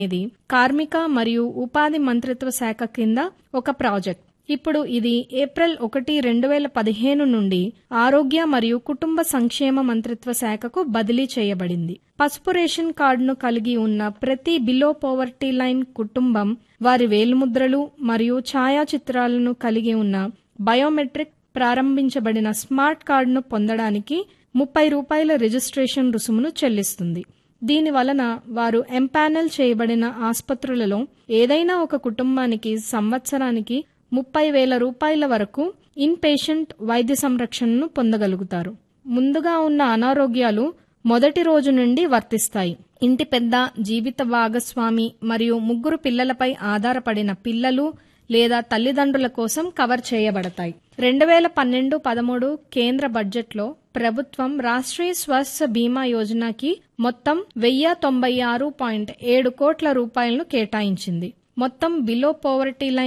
ఇది కార్మిక మరియు ఉపాధి మంత్రిత్వ శాఖ కింద ఒక ప్రాజెక్ట్ ఇప్పుడు ఇది ఏప్రిల్ ఒకటి రెండు వేల పదిహేను నుండి ఆరోగ్య మరియు కుటుంబ సంక్షేమ మంత్రిత్వ శాఖకు బదిలీ చేయబడింది పసుపు రేషన్ కార్డును కలిగి ఉన్న ప్రతి బిలో పోవర్టీ లైన్ కుటుంబం వారి వేలిముద్రలు మరియు ఛాయాచిత్రాలను కలిగి ఉన్న బయోమెట్రిక్ ప్రారంభించబడిన స్మార్ట్ కార్డును పొందడానికి ముప్పై రూపాయల రిజిస్ట్రేషన్ రుసుమును చెల్లిస్తుంది దీని వలన వారు ఎంపానల్ చేయబడిన ఆసుపత్రులలో ఏదైనా ఒక కుటుంబానికి సంవత్సరానికి ముప్పై వేల రూపాయల వరకు ఇన్ పేషెంట్ వైద్య సంరక్షణను పొందగలుగుతారు ముందుగా ఉన్న అనారోగ్యాలు మొదటి రోజు నుండి వర్తిస్తాయి ఇంటి పెద్ద జీవిత భాగస్వామి మరియు ముగ్గురు పిల్లలపై ఆధారపడిన పిల్లలు లేదా తల్లిదండ్రుల కోసం కవర్ చేయబడతాయి రెండు వేల పన్నెండు పదమూడు కేంద్ర బడ్జెట్లో ప్రభుత్వం రాష్ట్రీయ స్వాస్థ్య బీమా యోజనకి మొత్తం వెయ్యి తొంభై ఆరు పాయింట్ ఏడు కోట్ల రూపాయలను కేటాయించింది మొత్తం బిలో పోవర్టీ లైన్